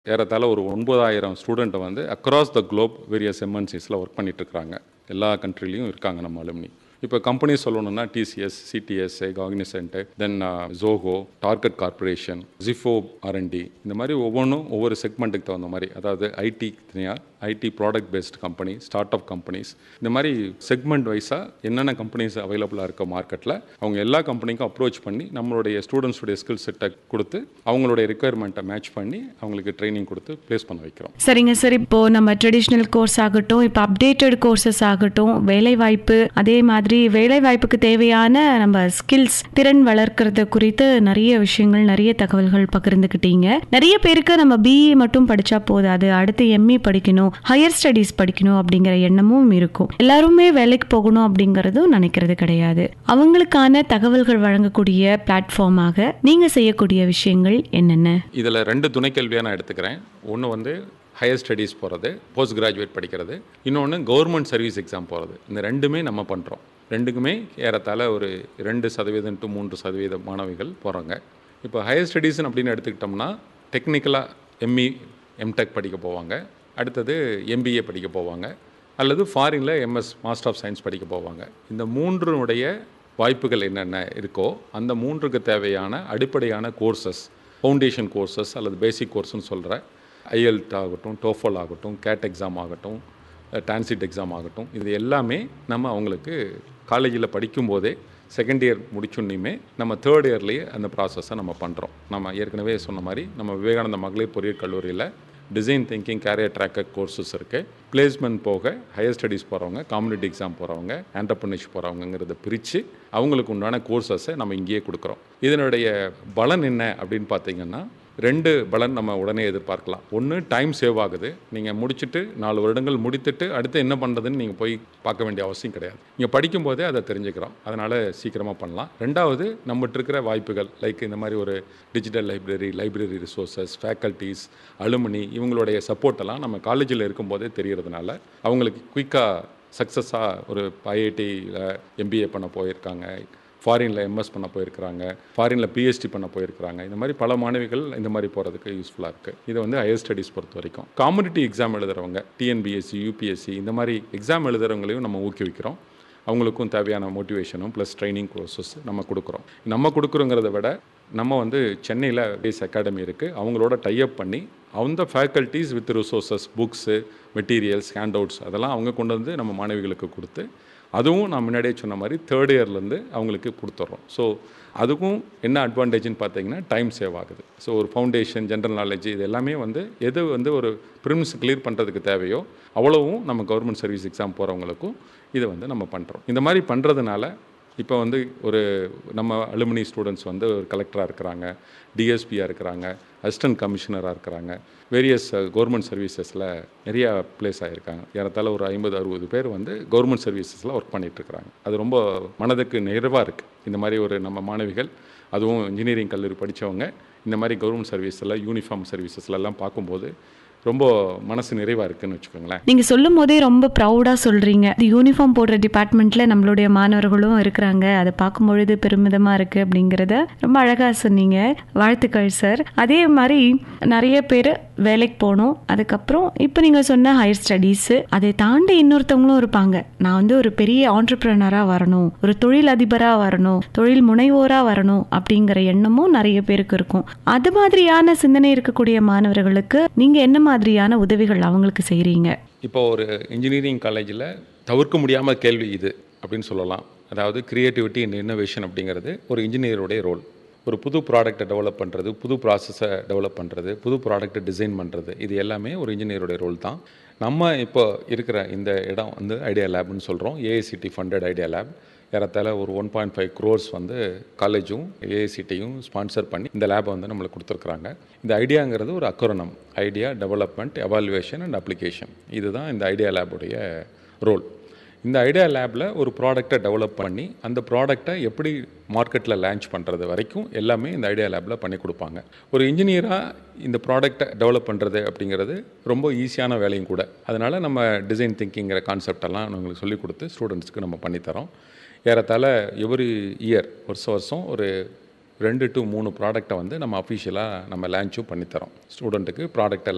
ஏறத்தாழ ஒரு ஒன்பதாயிரம் ஸ்டூடெண்ட்டை வந்து அக்ராஸ் த குளோப் வேரியஸ் எம்என்சிஸில் ஒர்க் பண்ணிட்டு இருக்காங்க எல்லா கண்ட்ரிலையும் இருக்காங்க நம்ம அலுமினி இப்போ கம்பெனி சொல்லணும்னா TCS CTS Cognizant then Zoho Target Corporation Zifo R and D இந்த மாதிரி ஒவ்வொன்றும் ஒவ்வொரு செக்மெண்ட்டுக்கு தகுந்த மாதிரி அதாவது ஐடி தனியாக IT product based company start up companies இந்த மாதிரி செக்மெண்ட் வைஸாக என்னென்ன கம்பெனிஸ் அவைலபிளாக இருக்க மார்க்கெட்டில் அவங்க எல்லா கம்பெனிக்கும் அப்ரோச் பண்ணி நம்மளுடைய ஸ்டூடெண்ட்ஸுடைய ஸ்கில் செட்டை கொடுத்து அவங்களுடைய ரெக்குயர்மெண்ட்டை மேட்ச் பண்ணி அவங்களுக்கு ட்ரைனிங் கொடுத்து ப்ளேஸ் பண்ண வைக்கிறோம் சரிங்க சார் இப்போ நம்ம ட்ரெடிஷ்னல் கோர்ஸ் ஆகட்டும் இப்போ அப்டேட்டட் கோர்சஸ் ஆகட்டும் வேலை வாய்ப்பு அதே மாதிரி வேலை வாய்ப்புக்கு தேவையான நம்ம ஸ்கில்ஸ் திறன் வளர்க்கறது குறித்து நிறைய விஷயங்கள் நிறைய தகவல்கள் பகிர்ந்துக்கிட்டீங்க நிறைய பேருக்கு நம்ம பிஇ மட்டும் படிச்சா போதாது அடுத்து எம்இ படிக்கணும் ஹையர் ஸ்டடீஸ் படிக்கணும் அப்படிங்கிற எண்ணமும் இருக்கும் எல்லாருமே வேலைக்கு போகணும் அப்படிங்கறதும் நினைக்கிறது கிடையாது அவங்களுக்கான தகவல்கள் வழங்கக்கூடிய பிளாட்ஃபார்மாக நீங்க செய்யக்கூடிய விஷயங்கள் என்னென்ன இதில் ரெண்டு துணைக்கல்வியாக நான் எடுத்துக்கிறேன் ஒன்று வந்து ஹையர் ஸ்டடீஸ் போகிறது போஸ்ட் கிராஜுவேட் படிக்கிறது இன்னொன்று கவர்மெண்ட் சர்வீஸ் எக்ஸாம் போகிறது இந்த ரெண்டுமே நம்ம பண்ணுறோம் ரெண்டுக்குமே ஏறத்தாழ ஒரு ரெண்டு சதவீதம் டு மூன்று சதவீத மாணவிகள் போகிறாங்க இப்போ ஹையர் ஸ்டடீஸ்னு அப்படின்னு எடுத்துக்கிட்டோம்னா டெக்னிக்கலாக எம்இ எம்டெக் படிக்க போவாங்க அடுத்தது எம்பிஏ படிக்க போவாங்க அல்லது ஃபாரினில் எம்எஸ் மாஸ்டர் ஆஃப் சயின்ஸ் படிக்க போவாங்க இந்த மூன்றுனுடைய வாய்ப்புகள் என்னென்ன இருக்கோ அந்த மூன்றுக்கு தேவையான அடிப்படையான கோர்சஸ் ஃபவுண்டேஷன் கோர்சஸ் அல்லது பேசிக் கோர்ஸ்னு சொல்கிற ஐஎல்ட் ஆகட்டும் டோஃபல் ஆகட்டும் கேட் எக்ஸாம் ஆகட்டும் டான்சிட் எக்ஸாம் ஆகட்டும் இது எல்லாமே நம்ம அவங்களுக்கு காலேஜில் படிக்கும்போதே செகண்ட் இயர் முடிச்சுன்னையுமே நம்ம தேர்ட் இயர்லேயே அந்த ப்ராசஸை நம்ம பண்ணுறோம் நம்ம ஏற்கனவே சொன்ன மாதிரி நம்ம விவேகானந்த மகளிர் பொறியியல் கல்லூரியில் design thinking career tracker courses இருக்குது பிளேஸ்மெண்ட் போக ஹையர் ஸ்டடீஸ் போகிறவங்க காம்படிட்டிவ் எக்ஸாம் போகிறவங்க ஆண்டர்பிரினர்ஷிப் போகிறவங்கிறத பிரித்து அவங்களுக்கு உண்டான கோர்சஸை நம்ம இங்கேயே கொடுக்குறோம் இதனுடைய பலன் என்ன அப்படின்னு பார்த்தீங்கன்னா ரெண்டு பலன் நம்ம உடனே எதிர்பார்க்கலாம் ஒன்று டைம் சேவ் ஆகுது நீங்கள் முடிச்சுட்டு நாலு வருடங்கள் முடித்துட்டு அடுத்து என்ன பண்ணுறதுன்னு நீங்கள் போய் பார்க்க வேண்டிய அவசியம் கிடையாது நீங்கள் படிக்கும்போதே அதை தெரிஞ்சுக்கிறோம் அதனால் சீக்கிரமாக பண்ணலாம் ரெண்டாவது நம்மகிட்ட இருக்கிற வாய்ப்புகள் லைக் இந்த மாதிரி ஒரு digital library library resources faculties alumni இவங்களுடைய சப்போர்ட் எல்லாம் நம்ம காலேஜில் இருக்கும்போதே தெரியறதுனால அவங்களுக்கு குயிக்காக சக்ஸஸாக ஒரு ஐஐடியில் எம்பிஏ பண்ண போயிருக்காங்க ஃபாரினில் எம்எஸ் பண்ண போயிருக்கிறாங்க ஃபாரினில் பிஹெச்டி பண்ண போயிருக்கிறாங்க இந்த மாதிரி பல மாணவிகள் இந்த மாதிரி போகிறதுக்கு யூஸ்ஃபுல்லாக இருக்குது இது வந்து ஹையர் ஸ்டடீஸ் பொறுத்த வரைக்கும் காம்படிட்டிவ் எக்ஸாம் எழுதுறவங்க டிஎன்பிஎஸ்சி யூபிஎஸ்சி இந்த மாதிரி எக்ஸாம் எழுதுறவங்களையும் நம்ம ஊக்குவிக்கிறோம் அவங்களுக்கும் தேவையான மோட்டிவேஷனும் ப்ளஸ் ட்ரைனிங் கோர்சஸ் நம்ம கொடுக்குறோம் நம்ம கொடுக்குறோங்கிறத விட நம்ம வந்து சென்னையில் பேஸ் அகாடமி இருக்குது அவங்களோட டைப் பண்ணி அந்த faculties with resources books materials handouts அதெல்லாம் அவங்க கொண்டு வந்து நம்ம மாணவிகளுக்கு கொடுத்து அதுவும் நான் முன்னாடியே சொன்ன மாதிரி தேர்ட் இயர்லேருந்து அவங்களுக்கு கொடுத்துட்றோம் ஸோ அதுக்கும் என்ன அட்வான்டேஜ்னு பார்த்தீங்கன்னா டைம் சேவ் ஆகுது ஸோ ஒரு ஃபவுண்டேஷன் ஜென்ரல் நாலேஜ் இது எல்லாமே வந்து எது வந்து ஒரு ப்ரிம்ஸ் கிளியர் பண்ணுறதுக்கு தேவையோ அவ்வளவும் நம்ம கவர்மெண்ட் சர்வீஸ் எக்ஸாம் போகிறவங்களுக்கும் இதை வந்து நம்ம பண்ணுறோம் இந்த மாதிரி பண்ணுறதுனால இப்போ வந்து ஒரு நம்ம அலுமினி ஸ்டூடெண்ட்ஸ் வந்து ஒரு கலெக்டராக இருக்கிறாங்க டிஎஸ்பியாக இருக்கிறாங்க அசிஸ்டன்ட் கமிஷனராக இருக்கிறாங்க வேரியஸ் கவர்மெண்ட் சர்வீசஸில் நிறையா ப்ளேஸ் ஆகியிருக்காங்க ஏறத்தாழ ஒரு ஐம்பது அறுபது பேர் வந்து கவர்மெண்ட் சர்வீசஸில் ஒர்க் பண்ணிகிட்ருக்குறாங்க அது ரொம்ப மனதுக்கு நிறைவாக இருக்குது இந்த மாதிரி ஒரு நம்ம மாணவிகள் அதுவும் இன்ஜினியரிங் கல்லூரி படித்தவங்க இந்த மாதிரி கவர்மெண்ட் சர்வீஸில் யூனிஃபார்ம் சர்வீசஸ்லாம் பார்க்கும்போது ரொம்ப மனசு நிறைவாக இருக்குன்னு வச்சுக்கோங்களேன் நீங்க சொல்லும் போதே ரொம்ப ப்ரௌடா சொல்றீங்க இது யூனிஃபார்ம் போடுற டிபார்ட்மெண்ட்ல நம்மளுடைய மாணவர்களும் இருக்கிறாங்க அதை பார்க்கும் பொழுது பெருமிதமா இருக்கு அப்படிங்கறத ரொம்ப அழகா சொன்னீங்க வாழ்த்துக்கள் சார் அதே மாதிரி நிறைய பேர் வேலைக்கு போகணும் அதுக்கப்புறம் இப்போ நீங்க சொன்ன ஹையர் ஸ்டடீஸ் அதை தாண்டி இன்னொருத்தவங்களும் இருப்பாங்க நான் வந்து ஒரு பெரிய ஆண்டர்பிரனரா வரணும் ஒரு தொழில் அதிபரா வரணும் தொழில் முனைவோரா வரணும் அப்படிங்கிற எண்ணமும் நிறைய பேருக்கு இருக்கும் அது மாதிரியான சிந்தனை இருக்கக்கூடிய மாணவர்களுக்கு நீங்க என்ன மாதிரியான உதவிகள் அவங்களுக்கு செய்றீங்க இப்போ ஒரு இன்ஜினியரிங் காலேஜில் தவிர்க்க முடியாமல் கேள்வி இது அப்படின்னு சொல்லலாம் அதாவது கிரியேட்டிவிட்டி அண்ட் இன்னோவேஷன் அப்படிங்கிறது ஒரு இன்ஜினியருடைய ரோல் ஒரு புது ப்ராடக்ட்டை டெவலப் பண்ணுறது புது ப்ராசஸை டெவலப் பண்ணுறது புது ப்ராடக்ட்டை டிசைன் பண்ணுறது இது எல்லாமே ஒரு இன்ஜினியருடைய ரோல் தான் நம்ம இப்போ இருக்கிற இந்த இடம் வந்து ஐடியா லேப்னு சொல்கிறோம் ஏஐசிடி ஃபண்டட் ஐடியா லேப் ஏறத்தாழ ஒரு ஒன் பாயிண்ட் ஃபைவ் க்ரோர்ஸ் வந்து காலேஜும் ஏஐசிடியும் ஸ்பான்சர் பண்ணி இந்த லேபை வந்து நம்மளுக்கு கொடுத்துருக்குறாங்க இந்த ஐடியாங்கிறது ஒரு அக்கரணம் idea development evaluation and application இதுதான் இந்த ஐடியா லேபுடைய ரோல் இந்த ஐடியா லேபில் ஒரு ப்ராடக்டை டெவலப் பண்ணி அந்த ப்ராடக்டை எப்படி மார்க்கெட்டில் லான்ச் பண்ணுறது வரைக்கும் எல்லாமே இந்த ஐடியா லேபில் பண்ணி கொடுப்பாங்க ஒரு இன்ஜினியராக இந்த ப்ராடக்டை டெவலப் பண்ணுறது அப்படிங்கிறது ரொம்ப ஈஸியான வேலையும் கூட அதனால் நம்ம டிசைன் திங்கிங்கிற கான்செப்டெல்லாம் நம்மளுக்கு சொல்லிக் கொடுத்து ஸ்டூடெண்ட்ஸ்க்கு நம்ம பண்ணித்தரோம் ஏறத்தாழ எவ்ரி இயர் வருஷம் வருஷம் ஒரு ரெண்டு டு மூணு ப்ராடக்ட்டை வந்து நம்ம அஃபிஷியலாக நம்ம லான்ச்சும் பண்ணித்தரோம் ஸ்டூடெண்ட்டுக்கு ப்ராடக்ட்டை